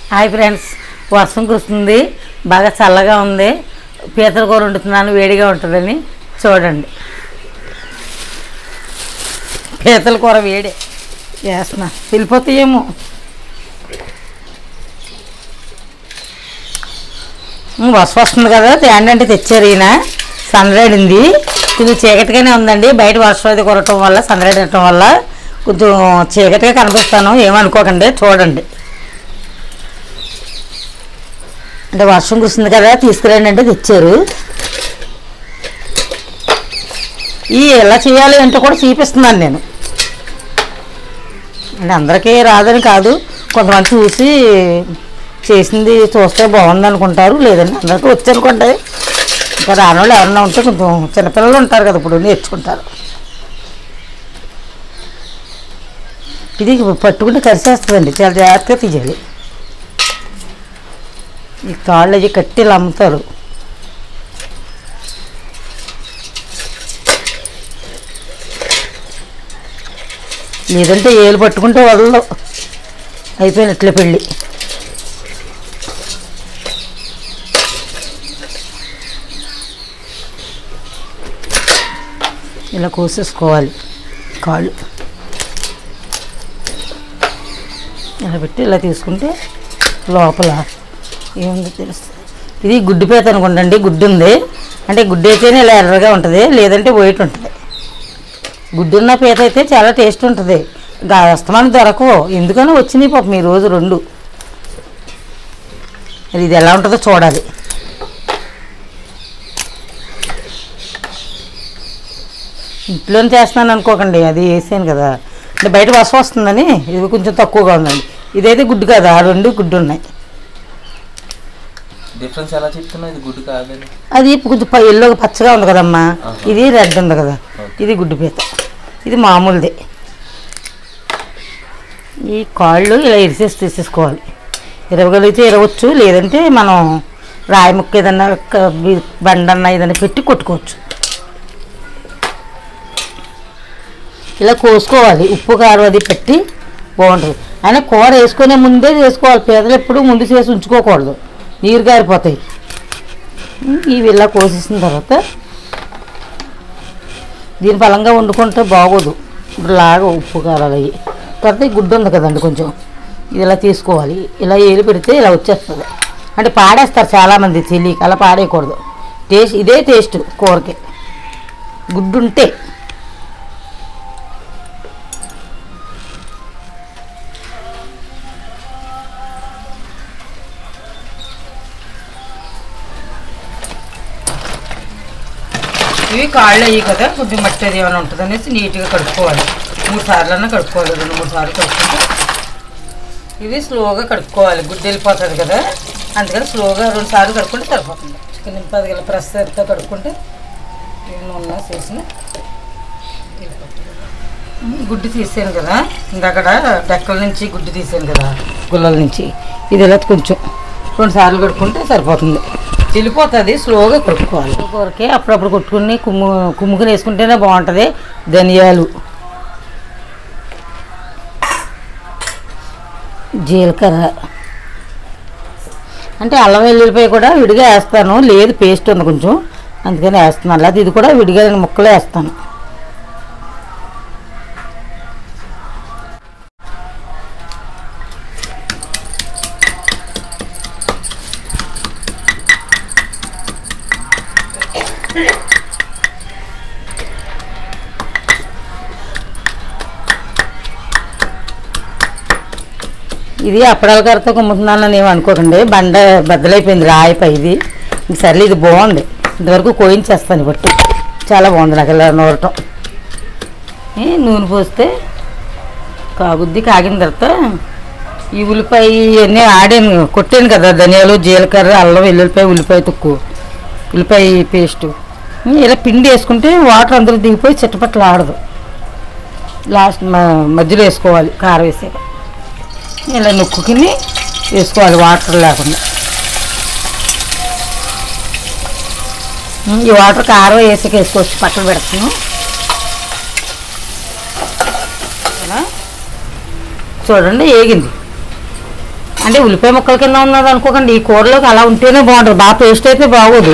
Hi friends వర్షం కురుస్తుంది బాగా చల్లగా ఉంది పీతల కూర వండుతున్నాను వేడిగా ఉంటుందని చూడండి పీతల కూర వేడి వేస్తున్నా వెళ్ళిపోతాయేమో ఉమ్, వర్షం వస్తుంది కదా తేండి అంటే తెచ్చారు ఈయన సందరాడింది కొంచెం చీకటిగానే ఉందండి బయట వర్షం అది కొరటం వల్ల సందరాడటం వల్ల కొంచెం చీకటిగా కనిపిస్తాను ఏమనుకోకండి చూడండి అంటే వర్షం కురుస్తుంది కదా తీసుకురండి అంటే తెచ్చారు ఈ ఎలా చేయాలి అంటే కూడా చూపిస్తున్నాను నేను అంటే అందరికీ రాదని కాదు కొంతమంది చూసి చేసింది చూస్తే బాగుంది అనుకుంటారు లేదండి అందరికీ వచ్చి అనుకుంటే ఇంకా రాని వాళ్ళు ఎవరన్నా ఉంటే కొంచెం చిన్నపిల్లలు ఉంటారు కదా ఇప్పుడు నేర్చుకుంటారు ఇది పట్టుకుంటే కరిసేస్తుందండి చాలా జాగ్రత్తగా తీయాలి ఈ తాళ్ళు అవి కట్టి ఇలా అమ్ముతారు లేదంటే ఏలు పట్టుకుంటే వదలదు అయిపోయినట్లే పెళ్ళి ఇలా కోసేసుకోవాలి కాళ్ళు ఇలా పెట్టి ఇలా తీసుకుంటే లోపల ఏముంది తెలుస్తుంది ఇది గుడ్డు పీత అనుకుంటండి గుడ్డు ఉంది అంటే గుడ్డు అయితేనే ఇలా ఎర్రగా ఉంటుంది లేదంటే వైట్ ఉంటుంది గుడ్డున్న పీత అయితే చాలా టేస్ట్ ఉంటుంది గా- అస్తమానం దొరకవు ఎందుకని వచ్చినాయి పాపం ఈ రోజు రెండు మరి ఇది ఎలా ఉంటుందో చూడాలి ఇంట్లోనే చేస్తున్నాను అనుకోకండి అది వేసాను కదా అంటే బయట వర్షం వస్తుందని ఇది కొంచెం తక్కువగా ఉందండి ఇదైతే గుడ్డు కదా ఆ రెండు గుడ్డు ఉన్నాయి డిఫరెన్స్ ఎలా చెప్తున్నా ఇది గుడ్ కాదని అది కొంచెం ప- ఎల్లో పచ్చగా ఉంది కదమ్మా ఆహా. ఇది రెడ్ ఉంది కదా ఇది గుడ్డు పీత ఇది మామూలుదే ఈ కాళ్ళు ఇలా ఇరిసేసి తీసేసుకోవాలి ఇరవగలిగితే ఇరవచ్చు లేదంటే మనం రాయి ముక్క ఏదన్నా క- బి- బండన్న ఏదైనా పెట్టి కొట్టుకోవచ్చు ఇలా కోసుకోవాలి ఉప్పు కారం అది పెట్టి బాగుంటుంది అయినా కూర వేసుకునే ముందే చేసుకోవాలి పీతలు ఎప్పుడు ముందు చేసి ఉంచుకోకూడదు నీరు గారిపోతాయి ఇవి ఇలా కోసేసిన తర్వాత దీని బలంగా వండుకుంటే బాగోదు ఇప్పుడు లాగా ఉప్పు కారాలు అవి తర్వాత ఈ గుడ్డు ఉంది కదండి కొంచెం ఇది ఇలా తీసుకోవాలి ఇలా ఏలు పెడితే ఇలా వచ్చేస్తుంది అంటే పాడేస్తారు చాలామంది తెలియక అలా పాడేయకూడదు టేస్ట్ ఇదే టేస్ట్ కూరకి గుడ్డు ఉంటే ఇవి కాళ్ళు అయ్యి కదా కొంచెం మట్టి అది ఏమైనా ఉంటుంది అనేసి నీట్గా కడుక్కోవాలి మూడు సార్లన్నా కడుక్కోవాలి రెండు మూడు సార్లు కడుక్కుంటే ఇది స్లోగా కడుక్కోవాలి గుడ్డు వెళ్ళిపోతుంది కదా అందుకని స్లోగా రెండు సార్లు కడుక్కుంటే సరిపోతుంది చికెన్ నింపది గల ప్రెస్ అంతా కడుక్కుంటే ఏమైనా ఉన్నా చేసిన గుడ్డు తీసాను కదా ఇందాకడ డెక్కల నుంచి గుడ్డు తీసాను కదా గుల్లల నుంచి ఇది ఇలా కొంచెం రెండు సార్లు కడుక్కుంటే సరిపోతుంది వెళ్ళిపోతుంది స్లోగా కొట్టుకోవాలి కూరకి అప్పుడప్పుడు కొట్టుకుని కుమ్ము కుమ్ముకుని వేసుకుంటేనే బాగుంటుంది ధనియాలు జీలకర్ర అంటే అల్లం వెల్లుల్లిపాయ కూడా విడిగా వేస్తాను లేదు పేస్ట్ ఉంది కొంచెం అందుకని వేస్తున్నాను లేదా ఇది కూడా విడిగా నేను ముక్కలు వేస్తాను ఇది అప్పడాల కర్రతో కుమ్ముతున్నానని ఏమి అనుకోకండి బండ బద్దలైపోయింది రాయిపై ఇది ఇంక సర్లే ఇది బాగుంది ఇంతవరకు కోయించేస్తాను బట్టి చాలా బాగుంది నాకు ఇలా నూరటం ఏ, నూనె పోస్తే కాగుద్ది కాగిన తర్వాత ఈ ఉల్లిపాయ ఇవన్నీ ఆడాను కొట్టాను కదా ధనియాలు జీలకర్ర అల్లం వెల్లుల్లిపాయ ఉల్లిపాయ తొక్కు ఉల్లిపాయ పేస్టు ఇలా పిండి వేసుకుంటే వాటర్ అందరూ దిగిపోయి చిట్టపట్లు ఆడదు లాస్ట్ మ- మధ్యలో వేసుకోవాలి కారం వేసాక ఇలా నొక్కుని వేసుకోవాలి వాటర్ లేకుండా ఉమ్, ఈ వాటర్ కారం వేసాక వేసుకోవచ్చు పక్కన పెడతాను ఓకేనా? చూడండి ఏగింది అంటే ఉల్లిపాయ ముక్కల కింద ఉన్నది అనుకోకండి ఈ కూరలోకి అలా ఉంటేనే బాగుంటుంది బాగా పేస్ట్ అయితే బాగోదు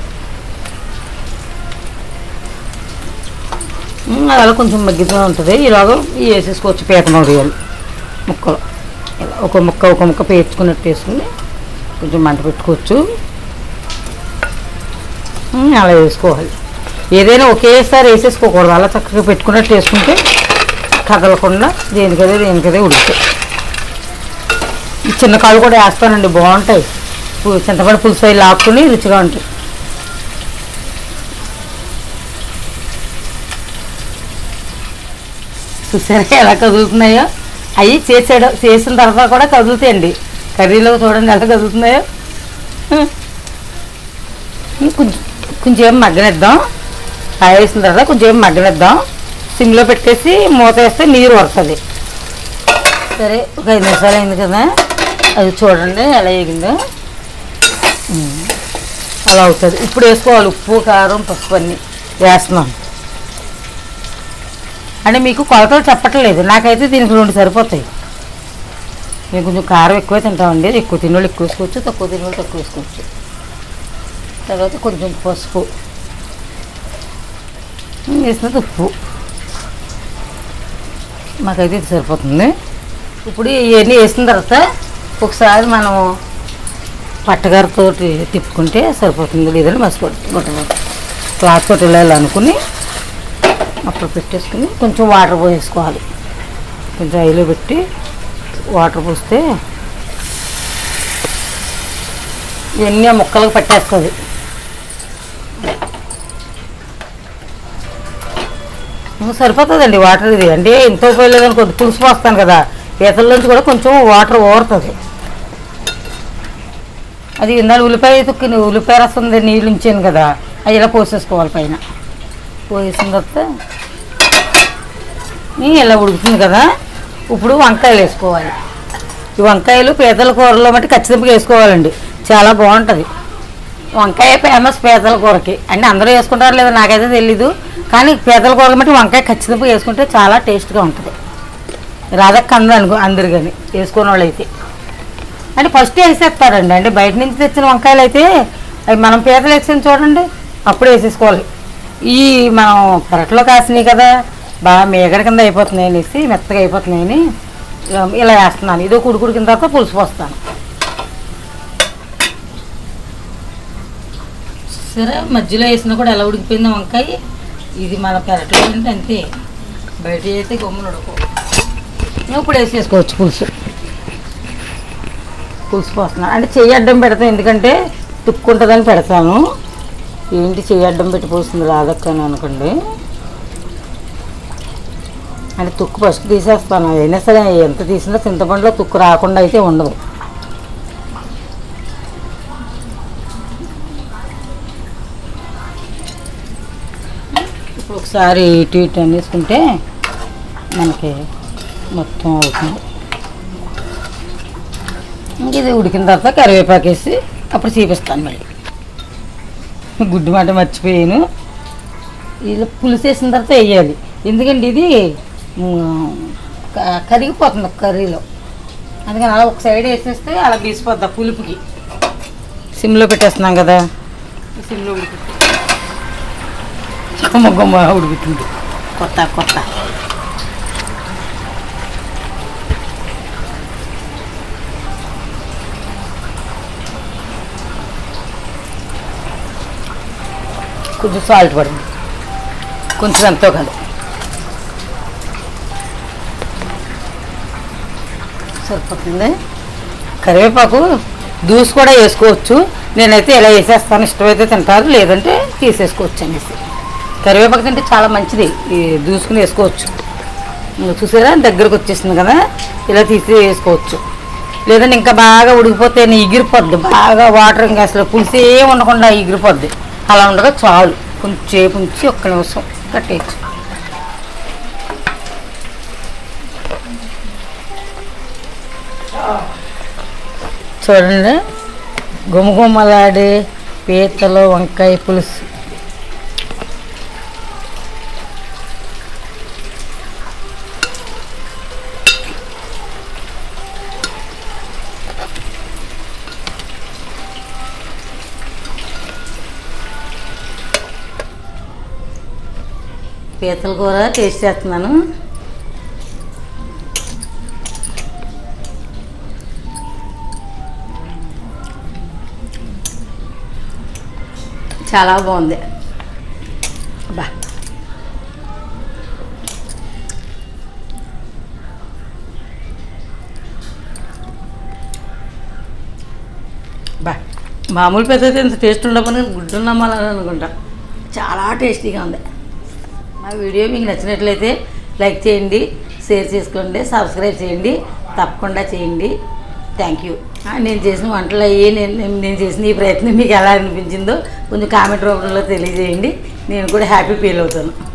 ఉమ్, అది అలా కొంచెం మగ్గితూ ఉంటుంది ఇలాగ ఇవి వేసేసుకోవచ్చు పీత మొగడియాలు ముక్కలు ఇలా ఒక ముక్క ఒక ముక్క పేర్చుకున్నట్టు వేసుకుని కొంచెం మంట పెట్టుకోవచ్చు ఉమ్, అలా వేసుకోవాలి ఏదైనా ఒకేసారి వేసేసుకోకూడదు అలా చక్కగా పెట్టుకున్నట్టు వేసుకుంటే కదలకుండా దేనికదే దేనికదే ఉడుకుతాయి ఈ చిన్న కాళ్ళు కూడా వేస్తానండి బాగుంటాయి పు- చింతపండు పులుసు అవి లాక్కుని రుచిగా ఉంటాయి చూసారా ఎలా కదులుతున్నాయో అవి చేసాడు చేసిన తర్వాత కూడా కదులుతాయండి కర్రీలో చూడండి ఎలా కదులుతున్నాయో హ్మ్. కొంచెం కొంచెం మగ్గనిద్దాం కాయ వేసిన తర్వాత కొంచెం మగ్గనిద్దాం సిమ్లో పెట్టేసి మూత వేస్తే నీరు వస్తుంది సరే ఒక ఐదు నిమిషాలు అయింది కదా అది చూడండి ఎలా వేగిందో ఉమ్. అలా అవుతుంది ఇప్పుడు వేసుకోవాలి ఉప్పు కారం పసుపు అన్నీ వేస్తున్నాం అంటే మీకు కొలతలు చెప్పట్లేదు నాకైతే దీనికి రెండు సరిపోతాయి మేము కొంచెం కారం ఎక్కువ తింటామండి ఎక్కువ తినోళ్ళు ఎక్కువ వేసుకోవచ్చు తక్కువ తినోళ్ళు తక్కువ వేసుకోవచ్చు తర్వాత కొంచెం పసుపు ఉమ్, వేసినది ఉప్పు మాకైతే ఇది సరిపోతుంది ఇప్పుడు ఇవన్నీ వేసిన తర్వాత ఒకసారి మనం పట్టగారితో తిప్పుకుంటే సరిపోతుంది లేదంటే మసిపోతుంది క్లాత్ తోటి వెళ్ళాలి అనుకుని అప్పుడు పెట్టేసుకుని కొంచెం వాటర్ పోసేసుకోవాలి కొంచెం ఐలో పెట్టి వాటర్ పోస్తే ఇవన్నీ ఆ ముక్కలకు పట్టేస్తుంది ఉమ్, సరిపోతుందండి వాటర్ ఇది అంటే ఇంత ఉపయోగలేదని కొద్ది పులుసు పోస్తాను కదా పీతల్లోంచి కూడా కొంచెం వాటర్ ఓరుతుంది అది ఇందాక ఉల్లిపాయ తొక్కి ఉల్లిపాయ రసం ఉంది, నీళ్ళు ఉంచాను కదా అది ఇలా పోసేసుకోవాలి పైన పోసేసిన తర్వాత ఈ ఇలా ఉడుకుతుంది కదా ఇప్పుడు వంకాయలు వేసుకోవాలి ఈ వంకాయలు పీతల కూరలో మట్టి ఖచ్చితంగా వేసుకోవాలండి చాలా బాగుంటుంది వంకాయ ఫేమస్ పీతల కూరకి అంటే అందరూ వేసుకుంటారో లేదో నాకైతే తెలీదు కానీ పీతల కూరలు మట్టి వంకాయ ఖచ్చితంగా వేసుకుంటే చాలా టేస్ట్గా ఉంటుంది రాధక్క అందరూ అనుకో అందరు కానీ వేసుకునే వాళ్ళు అయితే అంటే ఫస్ట్ వేసేస్తారండి అంటే బయట నుంచి తెచ్చిన వంకాయలు అయితే అవి మనం పీతలు వేసాను చూడండి అప్పుడు వేసేసుకోవాలి ఈ మనం పెరట్లో కాసినాయి కదా బాగా మేగడ కింద అయిపోతున్నాయి అనేసి మెత్తగా అయిపోతున్నాయని ఇలా ఇలా వేస్తున్నాను ఇదో కుడుకుడికిన తర్వాత పులుసు పోస్తాను సరే మధ్యలో వేసినా కూడా ఎలా ఉడికిపోయిందో వంకాయ ఇది మన పెరట్లో అంటే అంతే బయట అయితే గమ్మున ఉడకవు ఇప్పుడు వేసేసుకోవచ్చు పులుసు పులుసు పోస్తున్నాను అంటే చెయ్యి అడ్డం పెడతాను ఎందుకంటే తుక్కుంటుందని పెడతాను ఏంటి చెయ్యి అడ్డం పెట్టి పోస్తుంది రాదక్కని అనుకోండి అంటే తుక్కు ఫస్ట్ తీసేస్తాను అయినా సరే ఎంత తీసినా చింతపండులో తుక్కు రాకుండా అయితే ఉండదు ఇప్పుడు ఒకసారి ఇటు ఇటు అనేసుకుంటే మనకి మొత్తం అవుతుంది ఇంక ఇది ఉడికిన తర్వాత కరివేపాకు వేసి అప్పుడు చూపిస్తాను మళ్ళీ గుడ్డు మాట మర్చిపోయాను ఇలా పులుసు వేసిన తర్వాత వేయాలి ఎందుకంటే ఇది ఉమ్, క- కరిగిపోతుంది కర్రీలో అందుకని అలా ఒక సైడ్ వేసేస్తే అలా తీసిపోద్ది ఆ పులుపుకి సిమ్లో పెట్టేస్తున్నాం కదా సిమ్లో ఉడికి గుమ్మ గుమ్మ ఉడుకుతుంది కొత్త కొత్త కొంచెం సాల్ట్ పడింది కొంచెం ఎంతో కాదు సరిపోతుంది కరివేపాకు దూసి కూడా వేసుకోవచ్చు నేనైతే ఇలా వేసేస్తాను ఇష్టమైతే తింటారు లేదంటే తీసేసుకోవచ్చు అనేసి కరివేపాకు తింటే చాలా మంచిది ఈ దూసుకుని వేసుకోవచ్చు ఇంకా చూసారా దగ్గరకు వచ్చేసింది కదా ఇలా తీసి వేసుకోవచ్చు లేదంటే ఇంకా బాగా ఉడికిపోతే ఎగిరిపోద్ది బాగా వాటర్ ఇంకా అసలు పులిసి ఏం ఉండకుండా ఎగిరిపోద్ది అలా ఉండగా చాలు కొంచెం సేపు ఉంచి ఒక్క నిమిషం కట్టేయచ్చు చూడండి గుమగుమలాడే పీతలు వంకాయ పులుసు పీతల కూర టేస్ట్ చేస్తున్నాను చాలా బాగుంది బా బా మామూలు పెద్ద అయితే ఇంత టేస్ట్ ఉండకపోయినా గుడ్డు నమ్మాలని అనుకుంటా చాలా టేస్టీగా ఉంది మా వీడియో మీకు నచ్చినట్లయితే లైక్ చేయండి షేర్ చేసుకోండి సబ్స్క్రైబ్ చేయండి తప్పకుండా చేయండి థ్యాంక్ యూ నేను చేసిన వంటలు అయ్యి నేను నేను- నేను చేసిన ఈ ప్రయత్నం మీకు ఎలా అనిపించిందో కొంచెం కామెంట్ రూపంలో తెలియజేయండి నేను కూడా హ్యాపీ ఫీల్ అవుతాను